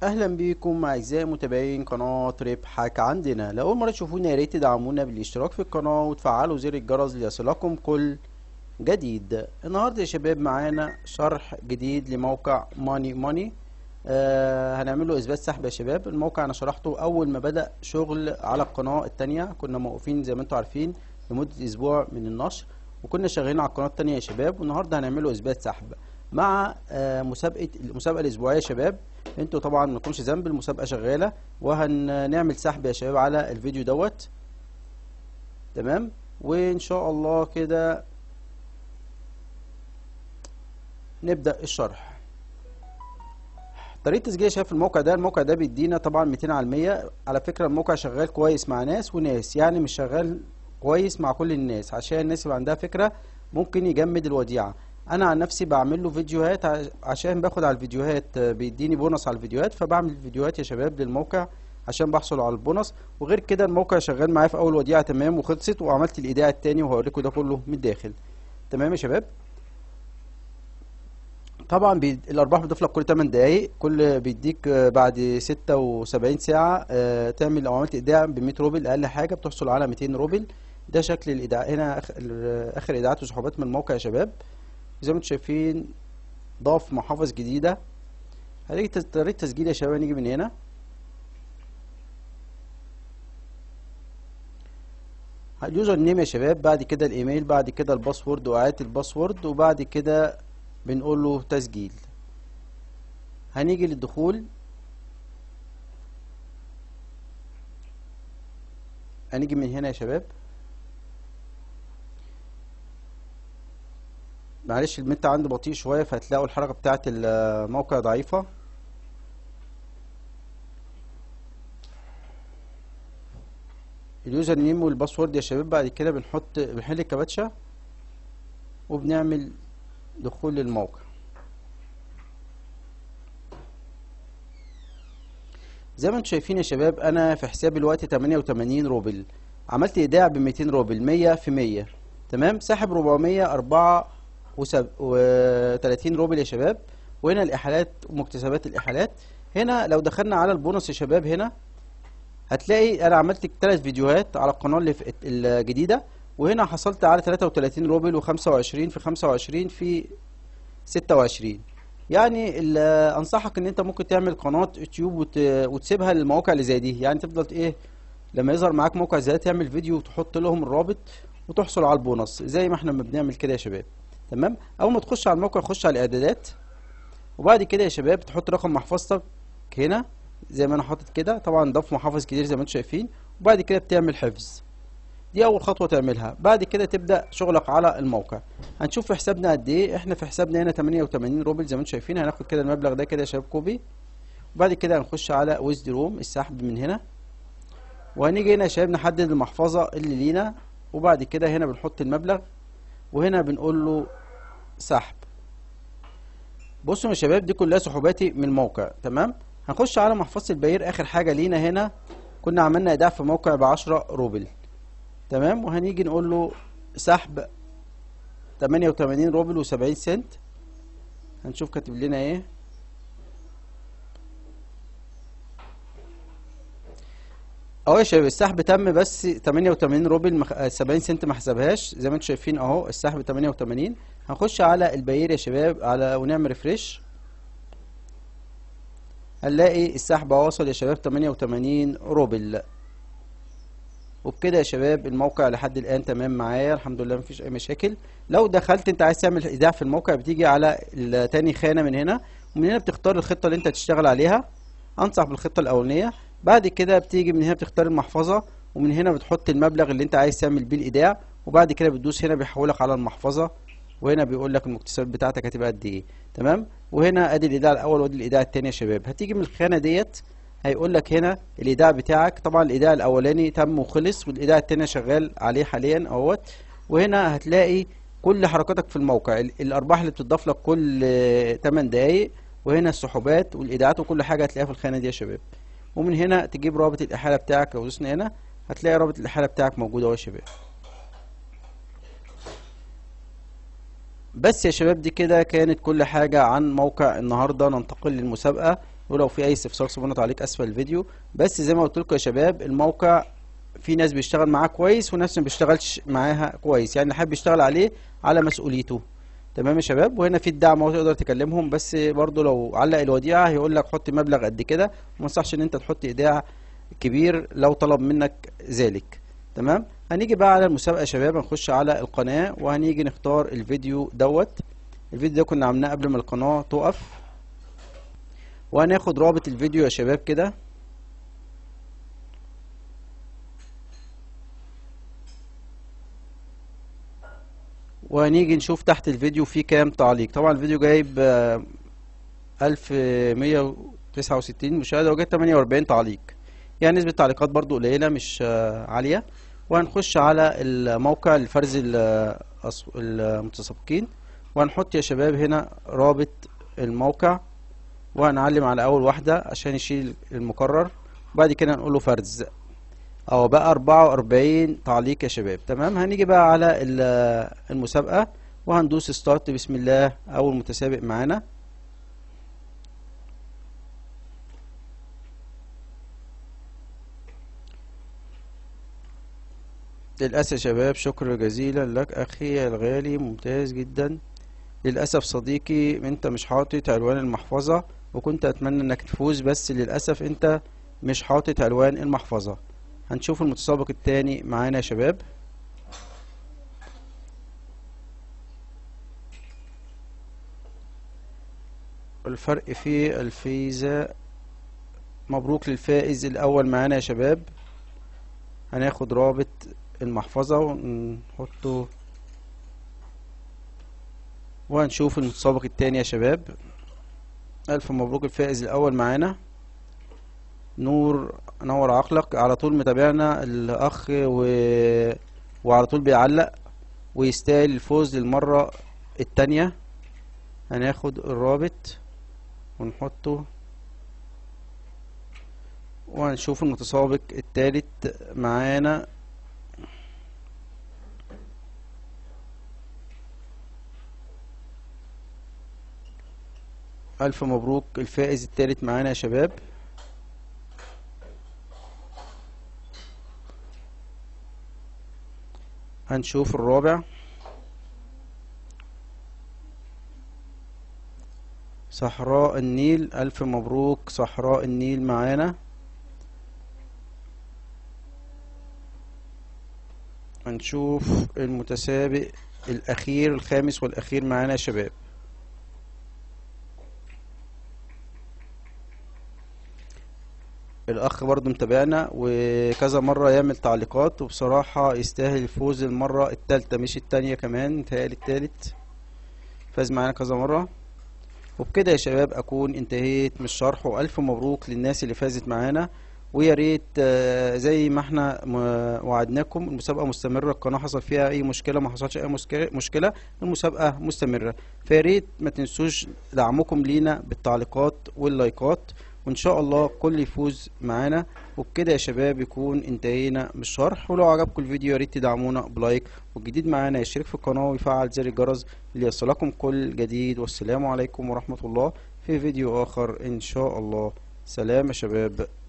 اهلا بيكم اعزائي متابعين قناة ربحك عندنا لو اول مرة تشوفونا يا ريت تدعمونا بالاشتراك في القناة وتفعلوا زر الجرس ليصلكم كل جديد النهاردة يا شباب معانا شرح جديد لموقع ماني ماني آه هنعمله اثبات سحب يا شباب الموقع انا شرحته اول ما بدأ شغل على القناة التانية كنا موقوفين زي ما انتم عارفين لمدة اسبوع من النشر وكنا شغالين على القناة التانية يا شباب والنهاردة هنعمله اثبات سحب مع آه مسابقة المسابقة الاسبوعية يا شباب انتوا طبعا ما لكمش ذنب المسابقة شغالة وهنعمل سحب يا شباب على الفيديو دوت تمام وان شاء الله كده نبدأ الشرح طريقة تسجيل يا شباب في الموقع ده الموقع ده بيدينا طبعا 200 على 100 على فكرة الموقع شغال كويس مع ناس وناس يعني مش شغال كويس مع كل الناس عشان الناس يبقى عندها فكرة ممكن يجمد الوديعة انا عن نفسي بعمل له فيديوهات عشان باخد على الفيديوهات بيديني بونص على الفيديوهات فبعمل فيديوهات يا شباب للموقع عشان بحصل على البونص وغير كده الموقع شغال معايا في اول وديعه تمام وخلصت وعملت الايداع التاني وهوريكم ده كله من الداخل تمام يا شباب طبعا بي... الارباح بتضيف لك كل 8 دقايق كل بيديك بعد 76 ساعه آه تعمل لو عملت ايداع ب 100 روبل اقل حاجه بتحصل على 200 روبل ده شكل الايداع هنا اخر, آخر ايداعات وسحوبات من الموقع يا شباب زي ما انتم شايفين ضاف محافظ جديدة هنيجي طريقة تسجيل يا شباب هنيجي من هنا اليوزر نيم يا شباب بعد كده الايميل بعد كده الباسورد واعادة الباسورد وبعد كده بنقول له تسجيل هنيجي للدخول هنيجي من هنا يا شباب معلش النت عندي بطيء شويه فهتلاقوا الحركه بتاعه الموقع ضعيفه اليوزر نيم والباسورد يا شباب بعد كده بنحط بنحل الكباتشه وبنعمل دخول للموقع زي ما انتم شايفين يا شباب انا في حسابي دلوقتي 88 روبل عملت ايداع ب 200 روبل 100 في 100 تمام ساحب 404 و30 روبل يا شباب وهنا الاحالات ومكتسبات الاحالات هنا لو دخلنا على البونص يا شباب هنا هتلاقي انا عملت ثلاث فيديوهات على القناه اللي في الجديده وهنا حصلت على 33 روبل و25 في 25 في 26 يعني انصحك ان انت ممكن تعمل قناه يوتيوب وت... وتسيبها للمواقع اللي زي دي يعني تفضل ايه لما يظهر معاك موقع زي ده تعمل فيديو وتحط لهم الرابط وتحصل على البونص زي ما احنا ما بنعمل كده يا شباب تمام اول ما تخش على الموقع خش على الاعدادات وبعد كده يا شباب تحط رقم محفظتك هنا زي ما انا حاطط كده طبعا ضاف محافظ كتير زي ما انتم شايفين وبعد كده بتعمل حفظ دي اول خطوه تعملها بعد كده تبدا شغلك على الموقع هنشوف في حسابنا قد ايه احنا في حسابنا هنا 88 روبل زي ما انتم شايفين هناخد كده المبلغ ده كده يا شباب كوبي وبعد كده هنخش على ويزد روم السحب من هنا وهنيجي هنا يا شباب نحدد المحفظه اللي لينا وبعد كده هنا بنحط المبلغ وهنا بنقول له سحب بصوا يا شباب دي كلها سحوباتي من الموقع تمام هنخش على محفظة البير اخر حاجة لينا هنا كنا عملنا ايداع في موقع بعشرة روبل تمام وهنيجي نقول له سحب تمانية وتمانين روبل وسبعين سنت هنشوف كاتب لنا ايه اهو يا شباب السحب تم بس 88 روبل مخ... 70 سنت ما حسبهاش زي ما انتم شايفين اهو السحب 88 هنخش على البير يا شباب على ونعمل ريفريش هنلاقي السحب واصل يا شباب 88 روبل وبكده يا شباب الموقع لحد الان تمام معايا الحمد لله مفيش اي مشاكل لو دخلت انت عايز تعمل ايداع في الموقع بتيجي على تاني خانه من هنا ومن هنا بتختار الخطه اللي انت تشتغل عليها انصح بالخطه الاولانيه بعد كده بتيجي من هنا بتختار المحفظة ومن هنا بتحط المبلغ اللي انت عايز تعمل بيه الايداع وبعد كده بتدوس هنا بيحولك على المحفظة وهنا بيقول لك المكتسبات بتاعتك هتبقى قد ايه تمام وهنا ادي الايداع الاول وادي الايداع الثاني يا شباب هتيجي من الخانة ديت هيقول لك هنا الايداع بتاعك طبعا الايداع الاولاني تم وخلص والايداع الثاني شغال عليه حاليا اهوت وهنا هتلاقي كل حركاتك في الموقع الارباح اللي بتضاف لك كل 8 دقايق وهنا السحوبات والايداعات وكل حاجه هتلاقيها في الخانه دي يا شباب ومن هنا تجيب رابط الإحالة بتاعك لو دوسنا هنا هتلاقي رابط الإحالة بتاعك موجود اهو يا شباب بس يا شباب دي كده كانت كل حاجة عن موقع النهاردة ننتقل للمسابقة ولو في اي استفسار سيبونا تعليق اسفل الفيديو بس زي ما قلت لكم يا شباب الموقع في ناس بيشتغل معاه كويس وناس ما بيشتغلش معاها كويس يعني اللي حابب يشتغل عليه على مسؤوليته تمام يا شباب وهنا في الدعم اهو تقدر تكلمهم بس برضو لو علق الوديعه هيقول لك حط مبلغ قد كده وما ينصحش ان انت تحط ايداع كبير لو طلب منك ذلك تمام هنيجي بقى على المسابقه يا شباب هنخش على القناه وهنيجي نختار الفيديو دوت الفيديو ده كنا عاملاه قبل ما القناه تقف وهناخد رابط الفيديو يا شباب كده وهنيجي نشوف تحت الفيديو فيه كام تعليق طبعا الفيديو جايب ألف مية تسعة وستين مشاهدة وجايب تمانية وأربعين تعليق يعني نسبة التعليقات برضو قليلة مش آه، عالية وهنخش على الموقع لفرز ال- الأص- المتسابقين وهنحط يا شباب هنا رابط الموقع وهنعلم على أول واحدة عشان يشيل المكرر وبعد كده نقول له فرز اه بقى 44 تعليق يا شباب تمام هنيجي بقى على ال- المسابقة وهندوس ستارت بسم الله أول متسابق معانا للأسف يا شباب شكرا جزيلا لك أخي الغالي ممتاز جدا للأسف صديقي أنت مش حاطط عنوان المحفظة وكنت أتمنى إنك تفوز بس للأسف أنت مش حاطط عنوان المحفظة هنشوف المتسابق التاني معانا يا شباب الفرق في الفيزا مبروك للفائز الأول معانا يا شباب هناخد رابط المحفظة ونحطه وهنشوف المتسابق التاني يا شباب ألف مبروك الفائز الأول معانا نور نور عقلك على طول متابعنا الأخ و... وعلى طول بيعلق ويستاهل الفوز للمرة التانية هناخد الرابط ونحطه وهنشوف المتسابق التالت معانا ألف مبروك الفائز التالت معانا يا شباب هنشوف الرابع صحراء النيل ألف مبروك صحراء النيل معانا هنشوف المتسابق الأخير الخامس والأخير معانا يا شباب الأخ برضو متابعنا وكذا مرة يعمل تعليقات وبصراحة يستاهل الفوز المرة التالتة مش التانية كمان متهيألي التالت فاز معانا كذا مرة وبكده يا شباب أكون انتهيت من الشرح وألف مبروك للناس اللي فازت معانا ويا ريت آه، زي ما احنا م- وعدناكم المسابقة مستمرة القناة حصل فيها أي مشكلة ما حصلش أي مسك- مشكلة المسابقة مستمرة فيا ريت ما تنسوش دعمكم لينا بالتعليقات واللايكات وإن شاء الله كل يفوز معانا وبكده يا شباب يكون انتهينا من الشرح ولو عجبكم الفيديو يا ريت تدعمونا بلايك والجديد معانا يشترك في القناة ويفعل زر الجرس ليصلكم كل جديد والسلام عليكم ورحمة الله في فيديو آخر إن شاء الله سلام يا شباب